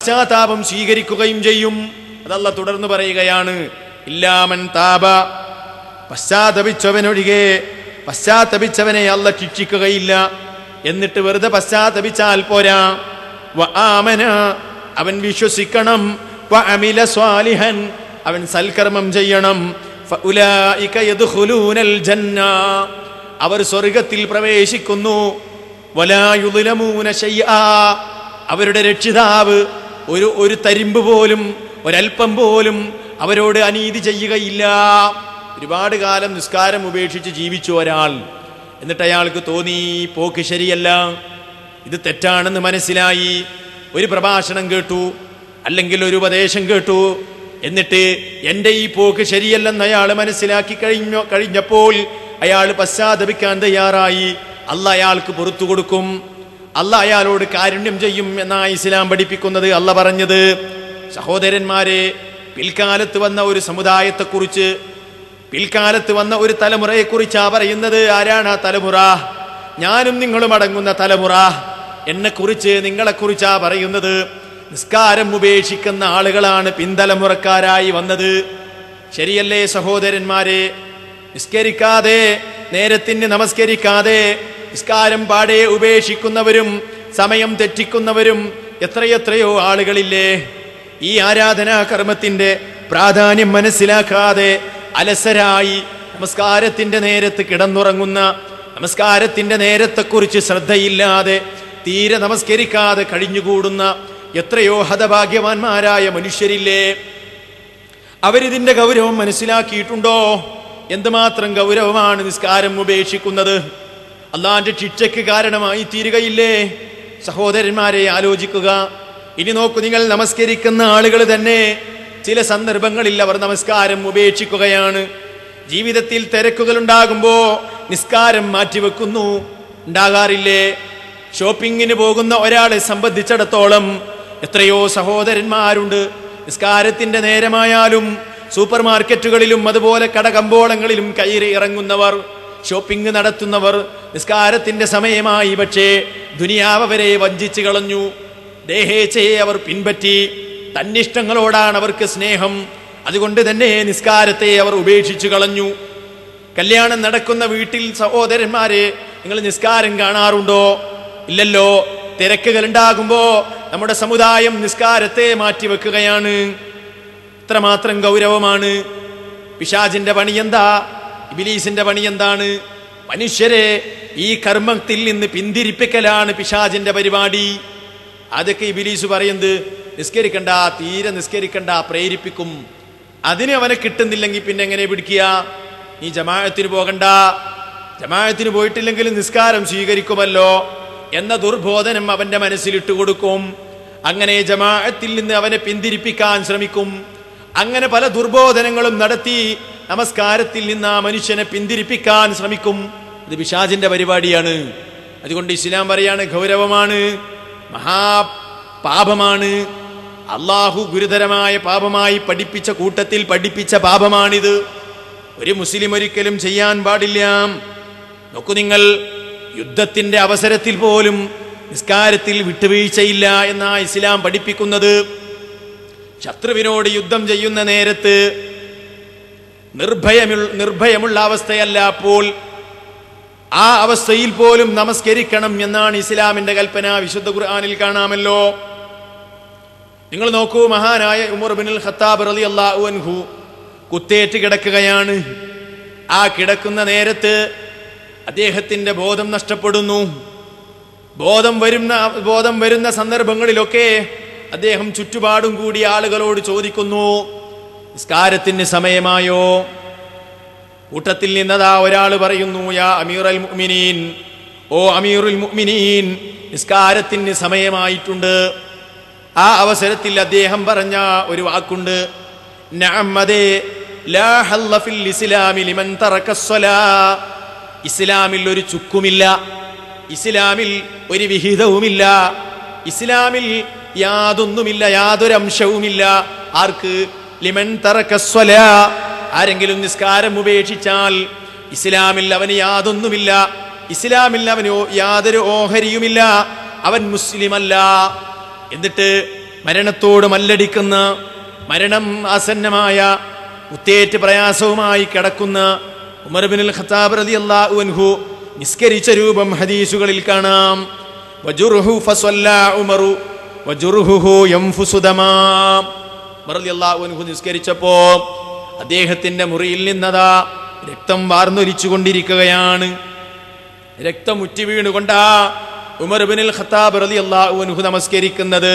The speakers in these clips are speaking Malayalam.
പശ്ചാത്താപം സ്വീകരിക്കുകയും ചെയ്യും അതല്ല തുടർന്ന് പറയുകയാണ് ഇല്ലാമൻ താപ പശ്ചാത്തപിച്ചവനൊഴികെ പശ്ചാത്തപിച്ചവനെ അല്ല ശിക്ഷിക്കുകയില്ല എന്നിട്ട് വെറുതെ പശ്ചാത്തപിച്ചാൽ പോരാ വ ആമന അവൻ വിശ്വസിക്കണം വ അമില സ്വാലിഹൻ അവൻ സൽക്കർമ്മം ചെയ്യണം ഫഉലായിക യദ്ഖുലൂനൽ ജന്ന അവർ സ്വർഗത്തിൽ പ്രവേശിക്കുന്നു വലാ യുദ്ലമൂന ശൈആ അവരുടെ രക്ഷിതാവ് ഒരു ഒരു തരിമ്പ് പോലും ഒരൽപ്പം പോലും അവരോട് അനീതി ചെയ്യുകയില്ല ഒരുപാട് കാലം നിസ്കാരം ഉപേക്ഷിച്ച് ജീവിച്ചു ഒരാൾ എന്നിട്ട് അയാൾക്ക് തോന്നി "ഈ പോക്ക് ശരിയല്ല ഇത് തെറ്റാണെന്ന് മനസ്സിലായി ഒരു പ്രഭാഷണം കേട്ടു അല്ലെങ്കിൽ ഒരു ഉപദേശം കേട്ടു എന്നിട്ട് എൻ്റെ ഈ പോക്ക് ശരിയല്ലെന്ന് അയാൾ മനസ്സിലാക്കി കഴിഞ്ഞു കഴിഞ്ഞപ്പോൾ അയാൾ പശ്ചാത്തപിക്കാൻ തയ്യാറായി അല്ല അയാൾക്ക് പുറത്തു കൊടുക്കും അല്ല അയാളോട് കാരുണ്യം ചെയ്യും എന്നാ ഇസ്ലാം പഠിപ്പിക്കുന്നത് അല്ല പറഞ്ഞത് സഹോദരന്മാരെ പിൽക്കാലത്ത് വന്ന ഒരു സമുദായത്തെക്കുറിച്ച് പിൽക്കാലത്ത് വന്ന ഒരു തലമുറയെക്കുറിച്ചാ പറയുന്നത് ആരാണ് ആ തലമുറ ഞാനും നിങ്ങളും അടങ്ങുന്ന തലമുറ എന്നെക്കുറിച്ച് നിങ്ങളെക്കുറിച്ചാ പറയുന്നത് നിസ്കാരം ഉപേക്ഷിക്കുന്ന ആളുകളാണ് പിന്തലമുറക്കാരായി വന്നത് ശരിയല്ലേ സഹോദരന്മാരെ നിസ്കരിക്കാതെ നേരത്തിന് നമസ്കരിക്കാതെ നിസ്കാരം പാടെ ഉപേക്ഷിക്കുന്നവരും സമയം തെറ്റിക്കുന്നവരും എത്രയെത്രയോ ആളുകളില്ലേ ഈ ആരാധനാ കർമ്മത്തിന്റെ പ്രാധാന്യം മനസ്സിലാക്കാതെ അലസരായി നമസ്കാരത്തിന്റെ നേരത്ത് കിടന്നുറങ്ങുന്ന നമസ്കാരത്തിന്റെ നേരത്തെക്കുറിച്ച് ശ്രദ്ധയില്ലാതെ തീരെ നമസ്കരിക്കാതെ കഴിഞ്ഞുകൂടുന്ന എത്രയോ ഹതഭാഗ്യവാന്മാരായ മനുഷ്യരില്ലേ അവരിതിന്റെ ഗൗരവം മനസ്സിലാക്കിയിട്ടുണ്ടോ എന്തുമാത്രം ഗൗരവമാണ് നിസ്കാരം ഉപേക്ഷിക്കുന്നത് അള്ളാന്റെ ശിക്ഷയ്ക്ക് കാരണമായി തീരുകയില്ലേ സഹോദരന്മാരെ ആലോചിക്കുക ഇനി നോക്കൂ നിങ്ങൾ നമസ്കരിക്കുന്ന ആളുകൾ തന്നെ ചില സന്ദർഭങ്ങളിൽ അവർ നമസ്കാരം ഉപേക്ഷിക്കുകയാണ് ജീവിതത്തിൽ തിരക്കുകൾ ഉണ്ടാകുമ്പോ നിസ്കാരം മാറ്റിവെക്കുന്നു ഉണ്ടാകാറില്ലേ ഷോപ്പിങ്ങിന് പോകുന്ന ഒരാളെ സംബന്ധിച്ചിടത്തോളം എത്രയോ സഹോദരന്മാരുണ്ട് നിസ്കാരത്തിന്റെ നേരമായാലും സൂപ്പർ മാർക്കറ്റുകളിലും അതുപോലെ കടകമ്പോളങ്ങളിലും കയറി ഇറങ്ങുന്നവർ ഷോപ്പിംഗ് നടത്തുന്നവർ നിസ്കാരത്തിന്റെ സമയമായി പക്ഷേ ദുനിയാവ് അവരെ വഞ്ചിച്ചു കളഞ്ഞു ദേഹേച്ഛയെ അവർ പിൻപറ്റി തന്നിഷ്ടങ്ങളോടാണ് അവർക്ക് സ്നേഹം അതുകൊണ്ട് തന്നെ നിസ്കാരത്തെ അവർ ഉപേക്ഷിച്ചു കളഞ്ഞു കല്യാണം നടക്കുന്ന വീട്ടിൽ സഹോദരന്മാരെ നിങ്ങൾ നിസ്കാരം കാണാറുണ്ടോ ഇല്ലല്ലോ തിരക്കുകൾ ഉണ്ടാകുമ്പോ നമ്മുടെ സമുദായം നിസ്കാരത്തെ മാറ്റിവെക്കുകയാണ് ഇത്രമാത്രം ഗൗരവമാണ് പിശാജിന്റെ പണി എന്താ ഇബിലീസിന്റെ പണി എന്താണ് മനുഷ്യരെ ഈ കർമ്മത്തിൽ നിന്ന് പിന്തിരിപ്പിക്കലാണ് പിശാജിന്റെ പരിപാടി അതൊക്കെ ഇബിലീസ് പറയുന്നത് നിസ്കരിക്കണ്ട തീരെ നിസ്കരിക്കണ്ട പ്രേരിപ്പിക്കും അതിന് അവനെ കിട്ടുന്നില്ലെങ്കിൽ പിന്നെ എങ്ങനെ പിടിക്കുക നീ ജമാഅത്തിന് പോകണ്ട ജമാഅത്തിന് പോയിട്ടില്ലെങ്കിൽ നിസ്കാരം സ്വീകരിക്കുമല്ലോ എന്ന ദുർബോധനം അവന്റെ മനസ്സിലിട്ട് കൊടുക്കും അങ്ങനെ ജമാഅത്തിൽ നിന്ന് അവനെ പിന്തിരിപ്പിക്കാൻ ശ്രമിക്കും അങ്ങനെ പല ദുർബോധനങ്ങളും നടത്തി നമസ്കാരത്തിൽ നിന്ന് ആ മനുഷ്യനെ പിന്തിരിപ്പിക്കാൻ ശ്രമിക്കും ഇത് പിശാചിന്റെ പരിപാടിയാണ് അതുകൊണ്ട് ഇസ്ലാം പറയാണ് ഗൗരവമാണ് മഹാ പാപമാണ് അള്ളാഹു ഗുരുതരമായ പാപമായി പഠിപ്പിച്ച കൂട്ടത്തിൽ പഠിപ്പിച്ച പാപമാണിത് ഒരു മുസ്ലിം ഒരിക്കലും ചെയ്യാൻ പാടില്ല നോക്കൂ നിങ്ങൾ യുദ്ധത്തിന്റെ അവസരത്തിൽ പോലും നിസ്കാരത്തിൽ വിട്ടുവീഴ്ചയില്ല എന്നാ ഇസ്ലാം പഠിപ്പിക്കുന്നത് ശത്രുവിനോട് യുദ്ധം ചെയ്യുന്ന നേരത്ത് നിർഭയമുള്ള നിർഭയമുള്ള അവസ്ഥയല്ല അപ്പോൾ ആ അവസ്ഥയിൽ പോലും നമസ്കരിക്കണം എന്നാണ് ഇസ്ലാമിന്റെ കൽപ്പന വിശുദ്ധ ഖുർആനിൽ കാണാമല്ലോ നിങ്ങൾ നോക്കൂ മഹാനായ ഉമർ ബിൻ ഖത്താബ് റളി അള്ളാഹു അൻഹു കുത്തേറ്റ് കിടക്കുകയാണ് ആ കിടക്കുന്ന നേരത്ത് അദ്ദേഹത്തിന്റെ ബോധം നഷ്ടപ്പെടുന്നു ബോധം വരുന്ന ബോധം വരുന്ന സന്ദർഭങ്ങളിലൊക്കെ അദ്ദേഹം ചുറ്റുപാടും കൂടി ആളുകളോട് ചോദിക്കുന്നു നിസ്കാരത്തിന് സമയമായോ കൂട്ടത്തിൽ നിന്നതാ ഒരാൾ പറയുന്നു യാ അമീറുൽ മുഅ്മിനീൻ ഓ അമീറുൽ മുഅ്മിനീൻ നിസ്കാരത്തിന് സമയമായിട്ടുണ്ട് ആ അവസരത്തിൽ അദ്ദേഹം പറഞ്ഞ ഒരു വാക്കുണ്ട് നഅമ്മദേ ലാ ഹല്ല ഫിൽ ഇസ്ലാമി ലിമൻ തറക സ്വലാ ഇസ്ലാമിൽ ഒരു ചുക്കുമില്ല ഇസ്ലാമിൽ ഒരു വിഹിതവുമില്ല ഇസ്ലാമിൽ യാതൊന്നുമില്ല യാതൊരു അംശവുമില്ല ആർക്ക് ലിമൻ തറക സ്വലാ ആരെങ്കിലും നിസ്കാരം ഉപേക്ഷിച്ചാൽ ഇസ്ലാമിൽ അവന് യാതൊന്നുമില്ല ഇസ്ലാമിൽ അവന് യാതൊരു ഓഹരിയുമില്ല അവൻ മുസ്ലിമല്ല എന്നിട്ട് മരണത്തോട് മല്ലടിക്കുന്ന മരണം ആസന്നമായ ഉത്തേറ്റ് പ്രയാസവുമായി കിടക്കുന്ന ഉമർ ബിൻ ഖത്താബ് റളിയല്ലാഹു അൻഹു നിസ്കരിച്ച രൂപം ഹദീസുകളിൽ കാണാം വജുർഹു ഫസല്ല ഉമറു വജുർഹുഹു യംഫുസു ദമാ ഉമർ റളിയല്ലാഹു അൻഹു നിസ്കരിച്ചപ്പോ അദ്ദേഹത്തിന്റെ മുറിയിൽ നിന്നതാ രക്തം വാർന്നൊലിച്ചു കൊണ്ടിരിക്കുകയാണ് രക്തം ഉറ്റി വീണുകൊണ്ടാ ഉമർ ബിൻ ഖത്താബ് റളിയല്ലാഹു അൻഹു നമസ്കരിക്കുന്നത്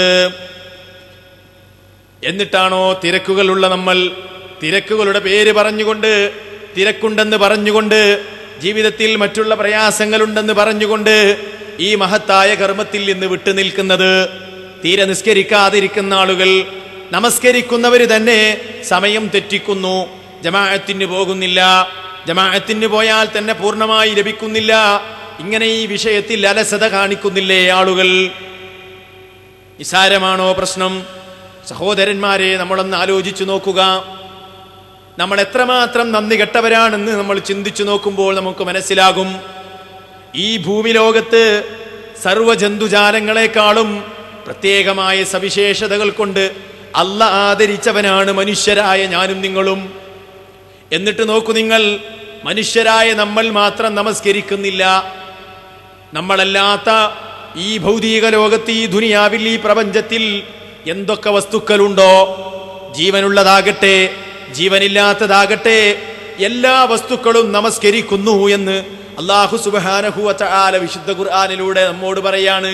എന്നിട്ടാണോ തിരക്കുകളുള്ള നമ്മൾ തിരക്കുകളുടെ പേര് പറഞ്ഞുകൊണ്ട് തിരക്കുണ്ടെന്ന് പറഞ്ഞുകൊണ്ട് ജീവിതത്തിൽ മറ്റുള്ള പ്രയാസങ്ങളുണ്ടെന്ന് പറഞ്ഞുകൊണ്ട് ഈ മഹത്തായ കർമ്മത്തിൽ നിന്ന് വിട്ടുനിൽക്കുന്നത് തീരെ നിസ്കരിക്കാതിരിക്കുന്ന ആളുകൾ നമസ്കരിക്കുന്നവര് തന്നെ സമയം തെറ്റിക്കുന്നു ജമാഅത്തിന് പോകുന്നില്ല ജമാഅത്തിന് പോയാൽ തന്നെ പൂർണ്ണമായി ലഭിക്കുന്നില്ല ഇങ്ങനെ ഈ വിഷയത്തിൽ അലസത കാണിക്കുന്നില്ലേ ആളുകൾ നിസാരമാണോ പ്രശ്നം സഹോദരന്മാരെ നമ്മളൊന്ന് ആലോചിച്ചു നോക്കുക നമ്മൾ എത്രമാത്രം നന്ദി കെട്ടവരാണെന്ന് നമ്മൾ ചിന്തിച്ചു നോക്കുമ്പോൾ നമുക്ക് മനസ്സിലാകും ഈ ഭൂമി ലോകത്ത് സർവജന്തുജാലങ്ങളെക്കാളും പ്രത്യേകമായ സവിശേഷതകൾ കൊണ്ട് അല്ല ആദരിച്ചവനാണ് മനുഷ്യരായ ഞാനും നിങ്ങളും എന്നിട്ട് നോക്കൂ നിങ്ങൾ മനുഷ്യരായ നമ്മൾ മാത്രം നമസ്കരിക്കുന്നില്ല നമ്മളല്ലാത്ത ഈ ഭൗതിക ലോകത്ത് ഈ ദുനിയാവിൽ ഈ പ്രപഞ്ചത്തിൽ എന്തൊക്കെ വസ്തുക്കളുണ്ടോ ജീവനുള്ളതാകട്ടെ ജീവനില്ലാത്തതാകട്ടെ എല്ലാ വസ്തുക്കളും നമസ്കരിക്കുന്നു എന്ന് അള്ളാഹു സുബാനഹുവ ആല വിശുദ്ധ ഖുർആാനിലൂടെ നമ്മോട് പറയാണ്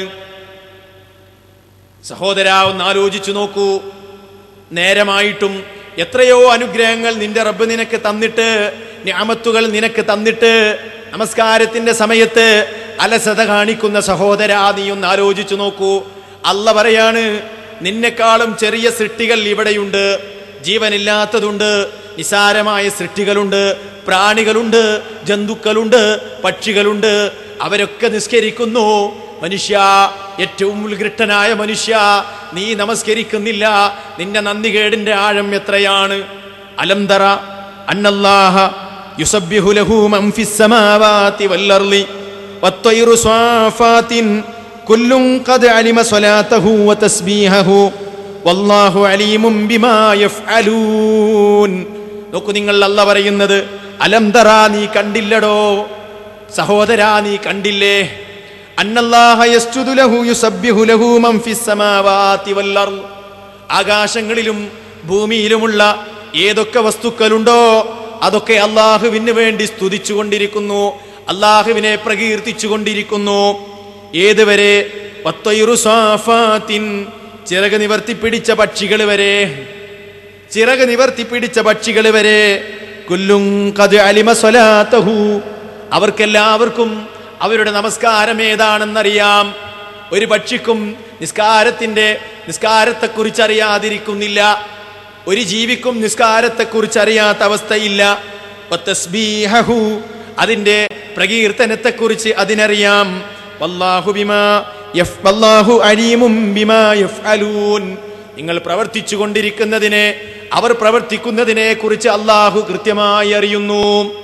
സഹോദര ഒന്ന് ആലോചിച്ചു നോക്കൂ നേരമായിട്ടും എത്രയോ അനുഗ്രഹങ്ങൾ നിന്റെ റബ്ബ് നിനക്ക് തന്നിട്ട് ഞാമത്തുകൾ നിനക്ക് തന്നിട്ട് നമസ്കാരത്തിന്റെ സമയത്ത് അലസത കാണിക്കുന്ന സഹോദര നീ ഒന്ന് ആലോചിച്ചു നോക്കൂ അല്ല പറയാണ് നിന്നെക്കാളും ചെറിയ സൃഷ്ടികൾ ഇവിടെയുണ്ട് ജീവനില്ലാത്തതുണ്ട് നിസാരമായ സൃഷ്ടികളുണ്ട് പ്രാണികളുണ്ട് ജന്തുക്കളുണ്ട് പക്ഷികളുണ്ട് അവരൊക്കെ നിസ്കരിക്കുന്നു മനുഷ്യ ഏറ്റവും ഉത്കൃഷ്ടനായ മനുഷ്യ നീ നമസ്കരിക്കുന്നില്ല നിന്റെ നന്ദികേടിന്റെ ആഴം എത്രയാണ് അലംതറ അന്നല്ലാഹ യുസബ്ബിഹു ലഹു മൻ ഫിസ് സമാവാതി വല്ലർളി വത്തൈറു സ്വാഫാത്തിൻ കുല്ലും ഖദ് അലിമ സ്വലാത്തഹു വതസ്ബീഹഹു വല്ലാഹു അലീമും ബിമാ യഫ്അലൂൻ നോക്കൂ നിങ്ങൾ അല്ല പറയുന്നത് അലംതറ നീ കണ്ടില്ലടോ സഹോദരാ നീ കണ്ടില്ലേ അന്നല്ലാഹ യസ്ജുദു ലഹു യുസബ്ബിഹു ലഹു മൻ ഫിസ് സമാവാതി വൽ അർള് ആകാശങ്ങളിലും ഭൂമിയിലുമുള്ള ഏതൊക്കെ വസ്തുക്കളുണ്ടോ അതൊക്കെ അള്ളാഹുവിന് വേണ്ടി സ്തുതിച്ചുകൊണ്ടിരിക്കുന്നു അള്ളാഹുവിനെ പ്രകീർത്തിച്ചുകൊണ്ടിരിക്കുന്നു ഏതുവരെ പത്തയുറു സ്വാഫാത്തിൻ ചിറക് നിവർത്തിപ്പിടിച്ച പക്ഷികൾ വരെ ചിറക് നിവർത്തിപ്പിടിച്ച പക്ഷികൾ വരെ കുല്ലും കത് അലിമ സ്വലാത്തഹു അവർക്കെല്ലാവർക്കും അവരുടെ നമസ്കാരം ഏതാണെന്നറിയാം ഒരു പക്ഷിക്കും നിസ്കാരത്തിന്റെ നിസ്കാരത്തെക്കുറിച്ച് അറിയാതിരിക്കുന്നില്ല ഒരു ജീവിക്കും നിസ്കാരത്തെക്കുറിച്ച് അറിയാത്ത അവസ്ഥയില്ല വത്തസ്ബീഹഹു അതിന്റെ പ്രകീർത്തനത്തെക്കുറിച്ച് അതിനറിയാം വല്ലാഹു ബിമാ യഫ് വല്ലാഹു അലീമും ബിമാ യഫ്അലൂൻ നിങ്ങൾ പ്രവർത്തിച്ചു കൊണ്ടിരിക്കുന്നതിനെ അവർ പ്രവർത്തിക്കുന്നതിനെ കുറിച്ച് അള്ളാഹു കൃത്യമായി അറിയുന്നു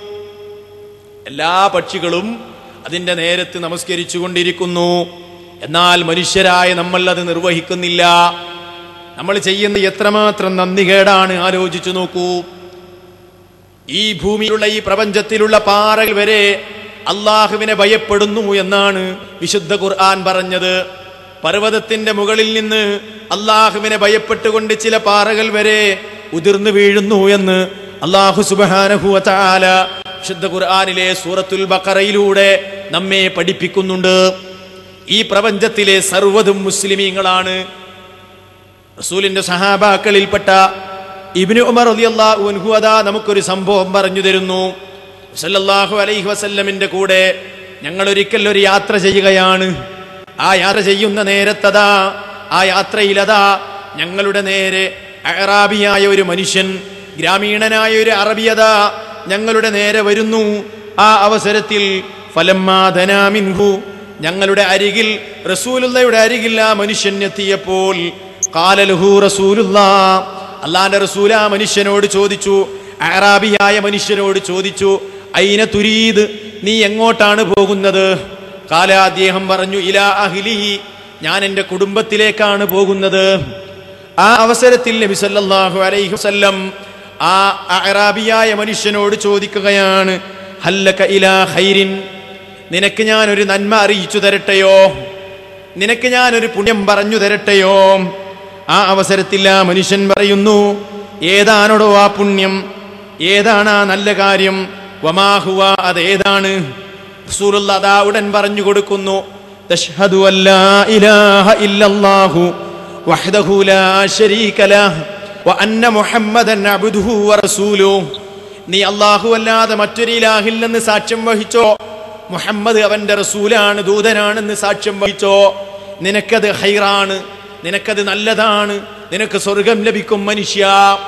എല്ലാ പക്ഷികളും അതിന്റെ നേരത്ത് നമസ്കരിച്ചു കൊണ്ടിരിക്കുന്നു എന്നാൽ മനുഷ്യരായ നമ്മൾ അത് നിർവഹിക്കുന്നില്ല നമ്മൾ ചെയ്യുന്ന എത്രമാത്രം നന്ദികേടാണ് ആലോചിച്ചു നോക്കൂ ഈ ഭൂമിയിലുള്ള ഈ പ്രപഞ്ചത്തിലുള്ള പാറകൾ വരെ അള്ളാഹുവിനെ ഭയപ്പെടുന്നു എന്നാണ് വിശുദ്ധ ഖുർആൻ പറഞ്ഞത് പർവ്വതത്തിന്റെ മുകളിൽ നിന്ന് അള്ളാഹുവിനെ ഭയപ്പെട്ടുകൊണ്ട് ചില പാറകൾ വരെ ഉതിർന്നു വീഴുന്നു എന്ന് അള്ളാഹു സുബാനഹുവ താല വിശുദ്ധ ഖുർആനിലെ സൂറത്തുൽ ബക്കറയിലൂടെ നമ്മെ പഠിപ്പിക്കുന്നുണ്ട് ഈ പ്രപഞ്ചത്തിലെ സർവ്വതും മുസ്ലിമീങ്ങളാണ് റസൂലിന്റെ സഹാബാക്കളിൽപ്പെട്ട ഇബ്നു ഉമർ റളിയല്ലാഹു അൻഹു അതാ നമുക്കൊരു സംഭവം പറഞ്ഞു തരുന്നു സല്ലല്ലാഹു അലൈഹി വസല്ലമിന്റെ കൂടെ ഞങ്ങൾ ഒരിക്കൽ ഒരു യാത്ര ചെയ്യുകയാണ് ആ യാത്ര ചെയ്യുന്ന നേരത്തതാ ആ യാത്രയിലതാ ഞങ്ങളുടെ നേരെ അറാബിയായ ഒരു മനുഷ്യൻ ഗ്രാമീണനായ ഒരു അറബിയത ഞങ്ങളുടെ നേരെ വരുന്നു ആ അവസരത്തിൽ ഫലമ്മാധനാമിൻഹു ഞങ്ങളുടെ അരികിൽ റസൂലുള്ളയുടെ അരികിൽ ആ മനുഷ്യൻ എത്തിയപ്പോൾ കാലലുഹു റസൂലുള്ള അള്ളാന്റെ റസൂൽ ആ മനുഷ്യനോട് ചോദിച്ചു അറാബിയായ മനുഷ്യനോട് ചോദിച്ചു അയിന തുരീദ് നീ എങ്ങോട്ടാണ് പോകുന്നത് കാല അദ്ദേഹം പറഞ്ഞു ഇലാ അഹിലി ഞാൻ എൻ്റെ കുടുംബത്തിലേക്കാണ് പോകുന്നത് ആ അവസരത്തിൽ നബി സല്ലല്ലാഹു അലൈഹി വസല്ലം ആ അറാബിയായ മനുഷ്യനോട് ചോദിക്കുകയാണ് ഹല്ലക ഇലാ ഖൈരിൻ നിനക്ക് ഞാൻ ഒരു നന്മ അറിയിച്ചു തരട്ടെയോ നിനക്ക് ഞാൻ ഒരു പുണ്യം പറഞ്ഞു തരട്ടെയോ ആ അവസരത്തിൽ ആ മനുഷ്യൻ പറയുന്നു ഏതാണോടോ ആ പുണ്യം ഏതാണ് ആ നല്ല കാര്യം വമാഹുവ അതേതാണ് റസൂലുള്ള അതാ ഉടൻ പറഞ്ഞു കൊടുക്കുന്നു തഷ്ഹദു അല്ലാ ഇലാഹ ഇല്ലല്ലാഹു വഹ്ദഹു ലാ ശരീക ലഹ് വഅന്ന മുഹമ്മദൻ അബ്ദുഹു വറസൂലുഹു നീ അല്ലാഹു അല്ലാതെ മറ്റൊരു ഇലാഹില്ലെന്ന് സാക്ഷ്യം വഹിച്ചോ മുഹമ്മദ് അവന്റെ റസൂലാണ് ദൂതനാണെന്ന് സാക്ഷ്യം വഹിച്ചോ നിനക്കത് ഹൈറാണ് നിനക്കത് നല്ലതാണ് നിനക്ക് സ്വർഗം ലഭിക്കും മനുഷ്യ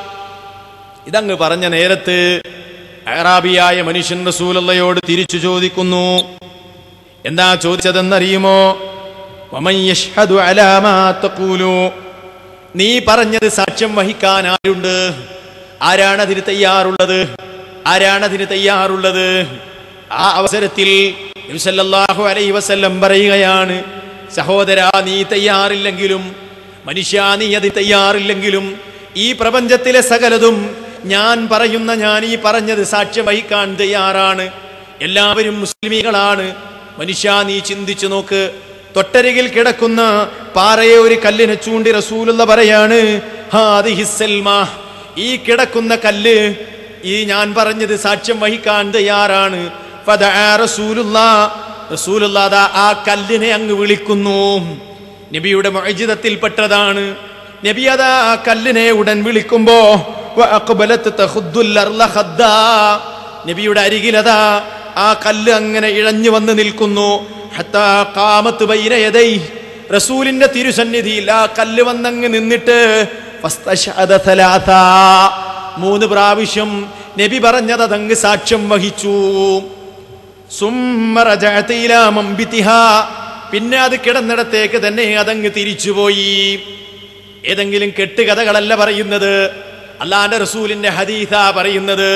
ഇതങ്ങ് പറഞ്ഞ നേരത്ത് അറാബിയായ മനുഷ്യൻ റസൂലല്ലയോട് തിരിച്ചു ചോദിക്കുന്നു എന്താ ചോദിച്ചതെന്നറിയുമോ വമൻ യശ്ഹദു അലാ മാ തഖൂലു. നീ പറഞ്ഞത് സാക്ഷ്യം വഹിക്കാൻ ആരുണ്ട് ആരാണ് അതിന് തയ്യാറുള്ളത് ആരാണ് അതിന് തയ്യാറുള്ളത് ആ അവസരത്തിൽ നബി സല്ലല്ലാഹു അലൈഹി വസല്ലം പറയുകയാണ് സഹോദര നീ തയ്യാറില്ലെങ്കിലും മനുഷ്യ നീ അത് തയ്യാറില്ലെങ്കിലും ഈ പ്രപഞ്ചത്തിലെ സകലതും ഞാൻ പറയുന്ന ഞാൻ ഈ പറഞ്ഞത് സാക്ഷ്യം വഹിക്കാൻ തയ്യാറാണ് എല്ലാവരും മുസ്ലിമീകളാണ് മനുഷ്യ നീ ചിന്തിച്ചു നോക്ക് തൊട്ടരികിൽ കിടക്കുന്ന പാറയെ ഒരു കല്ലിനെ ചൂണ്ടി റസൂലുള്ള പറയാണ് ഹാദിഹി സൽമ. ഈ കിടക്കുന്ന കല്ല് ഈ ഞാൻ പറഞ്ഞത് സാക്ഷ്യം വഹിക്കാൻ തയ്യാറാണ് ഫദഅ റസൂലുള്ളാ. റസൂലുള്ള ദാ ആ കല്ലിനെ അങ്ങ് വിളിക്കുന്നു നബിയുടെ മൊഴിജിതത്തിൽപ്പെട്ടതാണ് നബി അതാ ആ കല്ലിനെ ഉടൻ വിളിക്കുമ്പോ വഅഖ്ബലത്ത് തഖുദ്ദുൽ അർള ഖദ്ദാ. നബിയുടെ അരികിലതാ ആ കല്ല് അങ്ങനെ ഇഴഞ്ഞു വന്ന് നിൽക്കുന്നു ഹത്താ ഖാമത്ത് ബൈന യദൈ റസൂലിന്റെ തിരുസന്നിധിയിൽ ആ കല്ല് വന്നങ്ങ് നിന്നിട്ട് ഫസ്തശഅദ സലാസാ. മൂന്ന് പ്രാവശ്യം നബി പറഞ്ഞത് അതങ്ങ് സാക്ഷ്യം വഹിച്ചു സുമ്മ റജഅത ഇലാ മംബിതിഹാ. പിന്നെ അത് കിടന്നിടത്തേക്ക് തന്നെ അതങ്ങ് തിരിച്ചുപോയി ഏതെങ്കിലും കെട്ടുകഥകളല്ല പറയുന്നത് അള്ളാന്റെ റസൂലിന്റെ ഹദീസ പറയുന്നത്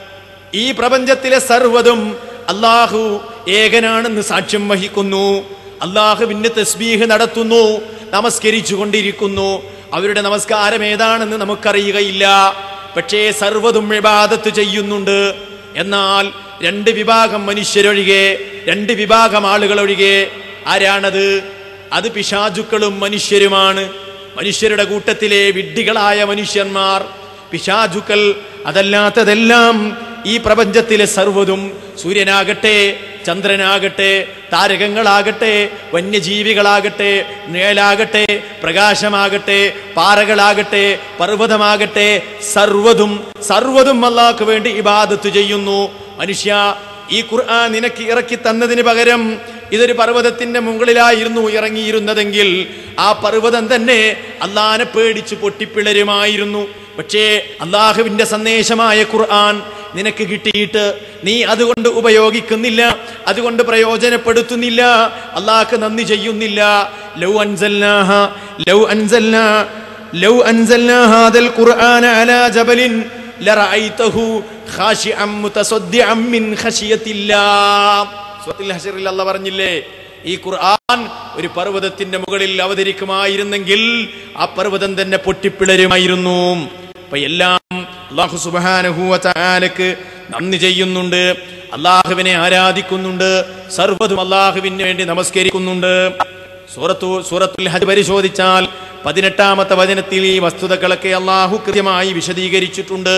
ഈ പ്രപഞ്ചത്തിലെ സർവ്വതും അള്ളാഹു ഏകനാണെന്ന് സാക്ഷ്യം വഹിക്കുന്നു അള്ളാഹുവിന്റെ തസ്ബീഹ് നടത്തുന്നു നമസ്കരിച്ചു കൊണ്ടിരിക്കുന്നു അവരുടെ നമസ്കാരം ഏതാണെന്ന് നമുക്കറിയുകയില്ല പക്ഷേ സർവ്വതും വിവാദത്ത് ചെയ്യുന്നുണ്ട് എന്നാൽ രണ്ട് വിഭാഗം മനുഷ്യരൊഴികെ രണ്ട് വിഭാഗം ആളുകളൊഴികെ ആരാണത് അത് പിശാചുക്കളും മനുഷ്യരുമാണ് മനുഷ്യരുടെ കൂട്ടത്തിലെ വിഡ്ഢികളായ മനുഷ്യന്മാർ പിശാചുക്കൾ അതല്ലാത്തതെല്ലാം ഈ പ്രപഞ്ചത്തിലെ സർവ്വതും സൂര്യനാകട്ടെ ചന്ദ്രനാകട്ടെ താരകങ്ങളാകട്ടെ വന്യജീവികളാകട്ടെ നിഴലാകട്ടെ പ്രകാശമാകട്ടെ പാറകളാകട്ടെ പർവ്വതമാകട്ടെ സർവ്വതും സർവ്വതും അള്ളാഹ്ക്ക് വേണ്ടി ഇബാദത്ത് ചെയ്യുന്നു മനുഷ്യ ഈ ഖുർആൻ നിനക്ക് ഇറക്കി തന്നതിന് പകരം ഇതൊരു പർവ്വതത്തിന്റെ മുകളിലായിരുന്നു ഇറങ്ങിയിരുന്നതെങ്കിൽ ആ പർവ്വതം തന്നെ അള്ളാനെ പേടിച്ച് പൊട്ടിപ്പിളരുമായിരുന്നു പക്ഷേ അള്ളാഹുവിന്റെ സന്ദേശമായ ഖുർആൻ നിനക്ക് കിട്ടിയിട്ട് നീ അതുകൊണ്ട് ഉപയോഗിക്കുന്നില്ല അതുകൊണ്ട് പ്രയോജനപ്പെടുത്തുന്നില്ല അള്ളാഹ്ക്ക് നന്ദി ചെയ്യുന്നില്ല ലൗ അൻസൽനാഹ ലൗ അൻസൽനാ ലൗ അൻസൽനാ ഹാദൽ ഖുർആന അലാ ജബലിൻ ലറഅയ്തഹു ഖാശിഅം മുതസദ്ദിഅം മിൻ ഖശിയത്തില്ലാഹ് സൂറത്തുൽ ഹശറിൽ അല്ലാഹ് പറഞ്ഞില്ലേ ഈ ഖുർആൻ ഒരു പർവ്വതത്തിന്റെ മുകളിൽ അവതരിക്കുമായിരുന്നെങ്കിൽ ആ പർവ്വതം തന്നെ പൊട്ടിപ്പിളരുമായിരുന്നു അപ്പൊ എല്ലാം അള്ളാഹു സുബാനഹുവലക്ക് നന്ദി ചെയ്യുന്നുണ്ട് അള്ളാഹുവിനെ ആരാധിക്കുന്നുണ്ട് സർവ്വതും അള്ളാഹുവിന് വേണ്ടി നമസ്കരിക്കുന്നുണ്ട് സൂറത്തു സൂറത്തുൽ ഹജ് പരിശോധിച്ചാൽ പതിനെട്ടാമത്തെ വചനത്തിൽ ഈ വസ്തുതകളൊക്കെ അള്ളാഹു കൃത്യമായി വിശദീകരിച്ചിട്ടുണ്ട്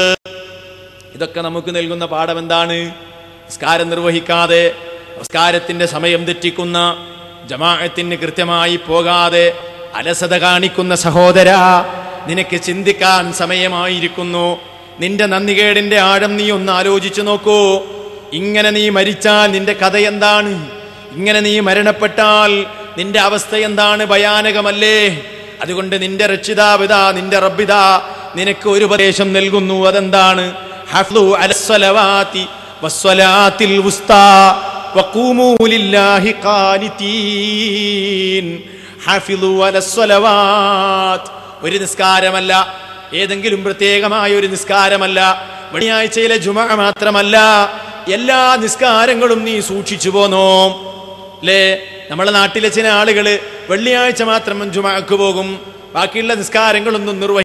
ഇതൊക്കെ നമുക്ക് നൽകുന്ന പാഠം എന്താണ് നിസ്കാരം നിർവഹിക്കാതെ നിസ്കാരത്തിന്റെ സമയം തെറ്റിക്കുന്ന ജമാഅത്തിന് കൃത്യമായി പോകാതെ അലസത കാണിക്കുന്ന സഹോദര നിനക്ക് ചിന്തിക്കാൻ സമയമായിരിക്കുന്നു നിന്റെ നന്ദികേടിന്റെ ആഴം നീ ഒന്ന് ആലോചിച്ചു നോക്കൂ ഇങ്ങനെ നീ മരിച്ചാൽ നിന്റെ കഥ എന്താണ് ഇങ്ങനെ നീ മരണപ്പെട്ടാൽ നിന്റെ അവസ്ഥ എന്താണ് ഭയാനകമല്ലേ അതുകൊണ്ട് നിന്റെ രക്ഷിതാവിത നിന്റെ റബ്ബിത നിനക്ക് ഒരു ഉപദേശം നൽകുന്നു അതെന്താണ് ഹഫ്ളു അലസ്സലവാതി വസ്സലാത്തിൽ വുസ്താ വഖൂമൂ ലില്ലാഹി ഖാനിതീൻ ഹഫിളു അലസ്സലവാത് ഒരു നിസ്കാരമല്ല ഏതെങ്കിലും പ്രത്യേകമായ ഒരു നിസ്കാരമല്ല വെള്ളിയാഴ്ചയിലെ ജുമ മാത്രമല്ല എല്ലാ നിസ്കാരങ്ങളും നീ സൂക്ഷിച്ചു പോന്നോ അല്ലേ നമ്മളെ നാട്ടിലെ ചില ആളുകള് വെള്ളിയാഴ്ച മാത്രം ജുമക്ക് പോകും ബാക്കിയുള്ള നിസ്കാരങ്ങളൊന്നും നിർവഹിക്കും